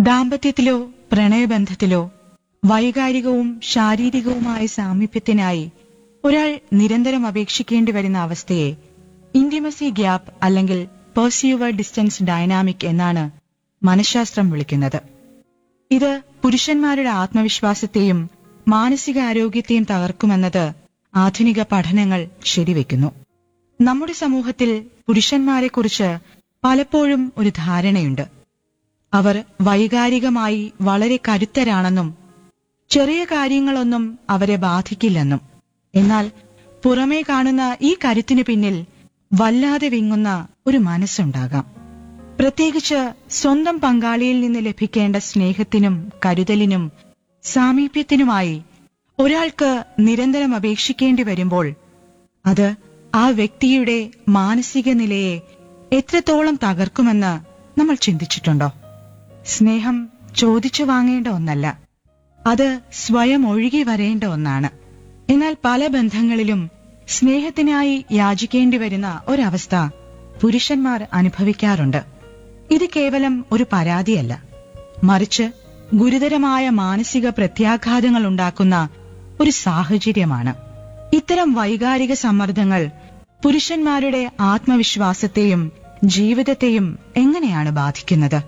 ദാമ്പത്യത്തിലോ പ്രണയബന്ധത്തിലോ വൈകാരികവും ശാരീരികവുമായ സാമീപ്യത്തിനായി ഒരാൾ നിരന്തരം അപേക്ഷിക്കേണ്ടി വരുന്ന അവസ്ഥയെ ഇന്റിമസി ഗ്യാപ്പ് അല്ലെങ്കിൽ പെർസ്യൂവർ ഡിസ്റ്റൻസ് ഡൈനാമിക് എന്നാണ് മനഃശാസ്ത്രം വിളിക്കുന്നത് ഇത് പുരുഷന്മാരുടെ ആത്മവിശ്വാസത്തെയും മാനസികാരോഗ്യത്തെയും തകർക്കുമെന്നത് ആധുനിക പഠനങ്ങൾ ശരിവെക്കുന്നു നമ്മുടെ സമൂഹത്തിൽ പുരുഷന്മാരെക്കുറിച്ച് പലപ്പോഴും ഒരു ധാരണയുണ്ട് അവർ വൈകാരികമായി വളരെ കരുത്തരാണെന്നും ചെറിയ കാര്യങ്ങളൊന്നും അവരെ ബാധിക്കില്ലെന്നും എന്നാൽ പുറമേ കാണുന്ന ഈ കരുത്തിനു പിന്നിൽ വല്ലാതെ വിങ്ങുന്ന ഒരു മനസ്സുണ്ടാകാം പ്രത്യേകിച്ച് സ്വന്തം പങ്കാളിയിൽ നിന്ന് ലഭിക്കേണ്ട സ്നേഹത്തിനും കരുതലിനും സാമീപ്യത്തിനുമായി ഒരാൾക്ക് നിരന്തരം അപേക്ഷിക്കേണ്ടി വരുമ്പോൾ അത് ആ വ്യക്തിയുടെ മാനസിക നിലയെ എത്രത്തോളം തകർക്കുമെന്ന് നമ്മൾ ചിന്തിച്ചിട്ടുണ്ടോ സ്നേഹം ചോദിച്ചു വാങ്ങേണ്ട ഒന്നല്ല അത് സ്വയം ഒഴുകി വരേണ്ട ഒന്നാണ് എന്നാൽ പല ബന്ധങ്ങളിലും സ്നേഹത്തിനായി യാചിക്കേണ്ടി വരുന്ന ഒരവസ്ഥ പുരുഷന്മാർ അനുഭവിക്കാറുണ്ട് ഇത് കേവലം ഒരു പരാതിയല്ല മറിച്ച് ഗുരുതരമായ മാനസിക പ്രത്യാഘാതങ്ങൾ ഉണ്ടാക്കുന്ന ഒരു സാഹചര്യമാണ് ഇത്തരം വൈകാരിക സമ്മർദ്ദങ്ങൾ പുരുഷന്മാരുടെ ആത്മവിശ്വാസത്തെയും ജീവിതത്തെയും എങ്ങനെയാണ് ബാധിക്കുന്നത്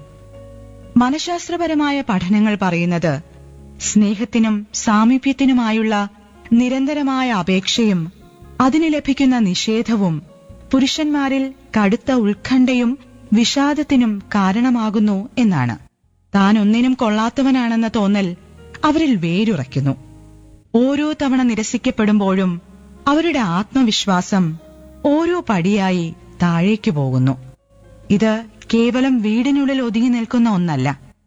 മനഃശാസ്ത്രപരമായ പഠനങ്ങൾ പറയുന്നത് സ്നേഹത്തിനും സാമീപ്യത്തിനുമായുള്ള നിരന്തരമായ അപേക്ഷയും അതിന് ലഭിക്കുന്ന നിഷേധവും പുരുഷന്മാരിൽ കടുത്ത ഉത്കണ്ഠയും വിഷാദത്തിനും കാരണമാകുന്നു എന്നാണ് താൻ ഒന്നിനും കൊള്ളാത്തവനാണെന്ന തോന്നൽ അവരിൽ വേരുറയ്ക്കുന്നു ഓരോ തവണ നിരസിക്കപ്പെടുമ്പോഴും അവരുടെ ആത്മവിശ്വാസം ഓരോ പടിയായി താഴേക്ക് പോകുന്നു ഇത് കേവലം വീടിനുള്ളിൽ ഒതുങ്ങി നിൽക്കുന്ന ഒന്നല്ല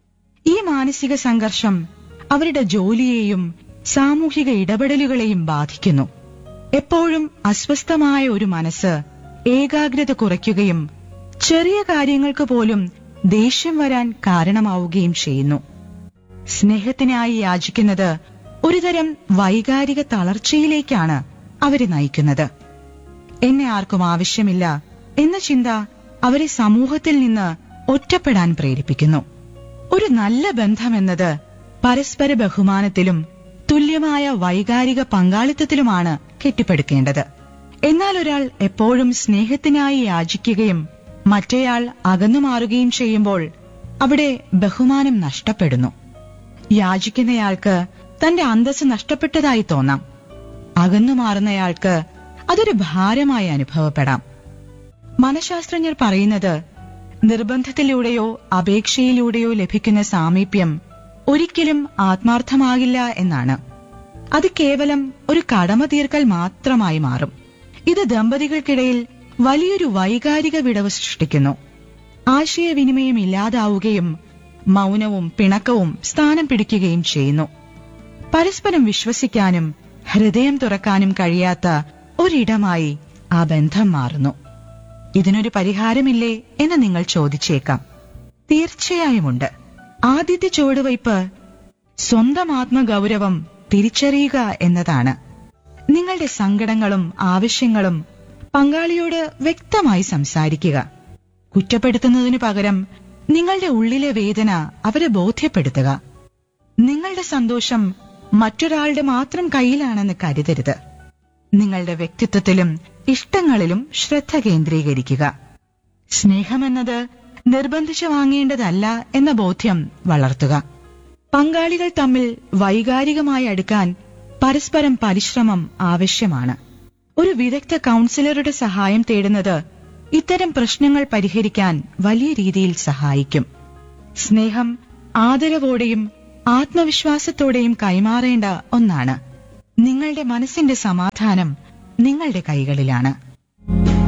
ഈ മാനസിക സംഘർഷം അവരുടെ ജോലിയെയും സാമൂഹിക ഇടപെടലുകളെയും ബാധിക്കുന്നു എപ്പോഴും അസ്വസ്ഥമായ ഒരു മനസ്സ് ഏകാഗ്രത കുറയ്ക്കുകയും ചെറിയ കാര്യങ്ങൾക്ക് പോലും ദേഷ്യം വരാൻ കാരണമാവുകയും ചെയ്യുന്നു സ്നേഹത്തിനായി യാചിക്കുന്നത് ഒരുതരം വൈകാരിക തളർച്ചയിലേക്കാണ് അവരെ നയിക്കുന്നത് എന്നെ ആർക്കും ആവശ്യമില്ല എന്ന ചിന്ത അവരെ സമൂഹത്തിൽ നിന്ന് ഒറ്റപ്പെടാൻ പ്രേരിപ്പിക്കുന്നു ഒരു നല്ല ബന്ധമെന്നത് പരസ്പര ബഹുമാനത്തിലും തുല്യമായ വൈകാരിക പങ്കാളിത്തത്തിലുമാണ് കെട്ടിപ്പടുക്കേണ്ടത് എന്നാൽ ഒരാൾ എപ്പോഴും സ്നേഹത്തിനായി യാചിക്കുകയും മറ്റേയാൾ അകന്നുമാറുകയും ചെയ്യുമ്പോൾ അവിടെ ബഹുമാനം നഷ്ടപ്പെടുന്നു യാചിക്കുന്നയാൾക്ക് തന്റെ അന്തസ് നഷ്ടപ്പെട്ടതായി തോന്നാം അകന്നുമാറുന്നയാൾക്ക് അതൊരു ഭാരമായി അനുഭവപ്പെടാം മനഃശാസ്ത്രജ്ഞർ പറയുന്നത് നിർബന്ധത്തിലൂടെയോ അപേക്ഷയിലൂടെയോ ലഭിക്കുന്ന സാമീപ്യം ഒരിക്കലും ആത്മാർത്ഥമാകില്ല എന്നാണ് അത് കേവലം ഒരു കടമ തീർക്കൽ മാത്രമായി മാറും ഇത് ദമ്പതികൾക്കിടയിൽ വലിയൊരു വൈകാരിക വിടവ് സൃഷ്ടിക്കുന്നു ആശയവിനിമയം ഇല്ലാതാവുകയും മൗനവും പിണക്കവും സ്ഥാനം പിടിക്കുകയും ചെയ്യുന്നു പരസ്പരം വിശ്വസിക്കാനും ഹൃദയം തുറക്കാനും കഴിയാത്ത ഒരിടമായി ആ ബന്ധം മാറുന്നു ഇതിനൊരു പരിഹാരമില്ലേ എന്ന് നിങ്ങൾ ചോദിച്ചേക്കാം തീർച്ചയായുമുണ്ട് ആദ്യത്തെ ചുവടുവയ്പ് സ്വന്തം ആത്മഗൗരവം തിരിച്ചറിയുക എന്നതാണ് നിങ്ങളുടെ സങ്കടങ്ങളും ആവശ്യങ്ങളും പങ്കാളിയോട് വ്യക്തമായി സംസാരിക്കുക കുറ്റപ്പെടുത്തുന്നതിനു പകരം നിങ്ങളുടെ ഉള്ളിലെ വേദന അവരെ ബോധ്യപ്പെടുത്തുക നിങ്ങളുടെ സന്തോഷം മറ്റൊരാളുടെ മാത്രം കയ്യിലാണെന്ന് കരുതരുത് നിങ്ങളുടെ വ്യക്തിത്വത്തിലും ഇഷ്ടങ്ങളിലും ശ്രദ്ധ കേന്ദ്രീകരിക്കുക സ്നേഹമെന്നത് നിർബന്ധിച്ചു വാങ്ങേണ്ടതല്ല എന്ന ബോധ്യം വളർത്തുക പങ്കാളികൾ തമ്മിൽ വൈകാരികമായി അടുക്കാൻ പരസ്പരം പരിശ്രമം ആവശ്യമാണ് ഒരു വിദഗ്ധ കൗൺസിലറുടെ സഹായം തേടുന്നത് ഇത്തരം പ്രശ്നങ്ങൾ പരിഹരിക്കാൻ വലിയ രീതിയിൽ സഹായിക്കും സ്നേഹം ആദരവോടെയും ആത്മവിശ്വാസത്തോടെയും കൈമാറേണ്ട ഒന്നാണ് നിങ്ങളുടെ മനസ്സിന്റെ സമാധാനം നിങ്ങളുടെ കൈകളിലാണ്